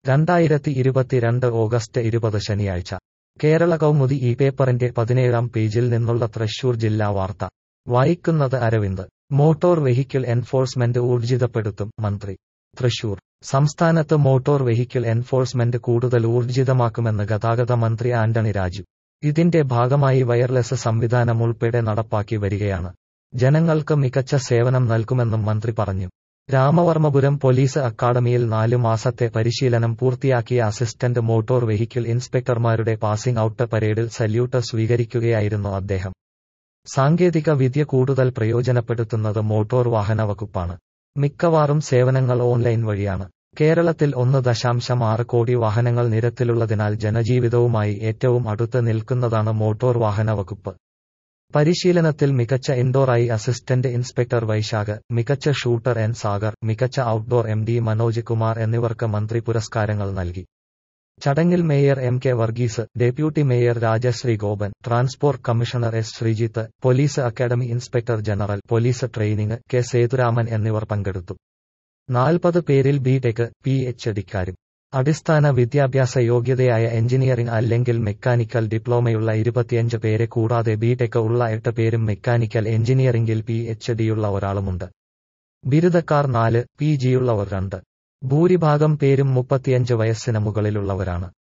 രണ്ടായിരത്തി ഇരുപത്തിരണ്ട് ഓഗസ്റ്റ് ഇരുപത് ശനിയാഴ്ച കേരള കൗമുദി ഈ പേപ്പറിന്റെ പതിനേഴാം പേജിൽ നിന്നുള്ള തൃശൂർ ജില്ലാ വാർത്ത വായിക്കുന്നത് അരവിന്ദ് മോട്ടോർ വെഹിക്കിൾ എൻഫോഴ്സ്മെന്റ് ഊർജിതപ്പെടുത്തും മന്ത്രി തൃശൂർ സംസ്ഥാനത്ത് മോട്ടോർ വെഹിക്കിൾ എൻഫോഴ്സ്മെന്റ് കൂടുതൽ ഊർജിതമാക്കുമെന്ന് ഗതാഗത മന്ത്രി ആന്റണി രാജു ഇതിന്റെ ഭാഗമായി വയർലെസ് സംവിധാനം ഉൾപ്പെടെ നടപ്പാക്കി വരികയാണ് ജനങ്ങൾക്ക് മികച്ച സേവനം നൽകുമെന്നും മന്ത്രി പറഞ്ഞു രാമവർമ്മപുരം പോലീസ് അക്കാദമിയിൽ നാലു മാസത്തെ പരിശീലനം പൂർത്തിയാക്കിയ അസിസ്റ്റന്റ് മോട്ടോർ വെഹിക്കിൾ ഇൻസ്പെക്ടർമാരുടെ പാസിംഗ് ഔട്ട് പരേഡിൽ സല്യൂട്ട് സ്വീകരിക്കുകയായിരുന്നു അദ്ദേഹം സാങ്കേതിക വിദ്യ കൂടുതൽ പ്രയോജനപ്പെടുത്തുന്നത് മോട്ടോർ വാഹന വകുപ്പാണ് മിക്കവാറും സേവനങ്ങൾ ഓൺലൈൻ വഴിയാണ് കേരളത്തിൽ ഒന്ന് ദശാംശം ആറ് കോടി വാഹനങ്ങൾ നിരത്തിലുള്ളതിനാൽ ജനജീവിതവുമായി ഏറ്റവും അടുത്ത് നിൽക്കുന്നതാണ് മോട്ടോർ വാഹന വകുപ്പ് പരിശീലനത്തിൽ മികച്ച ഇൻഡോറായി അസിസ്റ്റന്റ് ഇൻസ്പെക്ടർ വൈശാഖ് മികച്ച ഷൂട്ടർ എൻ സാഗർ മികച്ച outdoor M D Manoj Kumar എന്നിവർക്ക് മന്ത്രി പുരസ്കാരങ്ങൾ നൽകി ചടങ്ങിൽ mayor M K Varghese deputy mayor Rajasree Gopan transport commissioner S Sreejith police academy inspector general police training K Sethuraman എന്നിവർ പങ്കെടുത്തു നാൽപ്പത് പേരിൽ ബി ടെക് പി എച്ച് ഡിക്കാരും അടിസ്ഥാന വിദ്യാഭ്യാസ യോഗ്യതയായ എഞ്ചിനീയറിംഗ് അല്ലെങ്കിൽ മെക്കാനിക്കൽ ഡിപ്ലോമയുള്ള ഇരുപത്തിയഞ്ച് പേരെ കൂടാതെ ബി ടെക് ഉള്ള എട്ട് പേരും മെക്കാനിക്കൽ എഞ്ചിനീയറിംഗിൽ പി എച്ച് ഡിയുള്ള ഒരാളുമുണ്ട് ബിരുദക്കാർ നാല് പി ജിയുള്ളവർ രണ്ട് ഭൂരിഭാഗം പേരും മുപ്പത്തിയഞ്ച് വയസ്സിന് മുകളിലുള്ളവരാണ്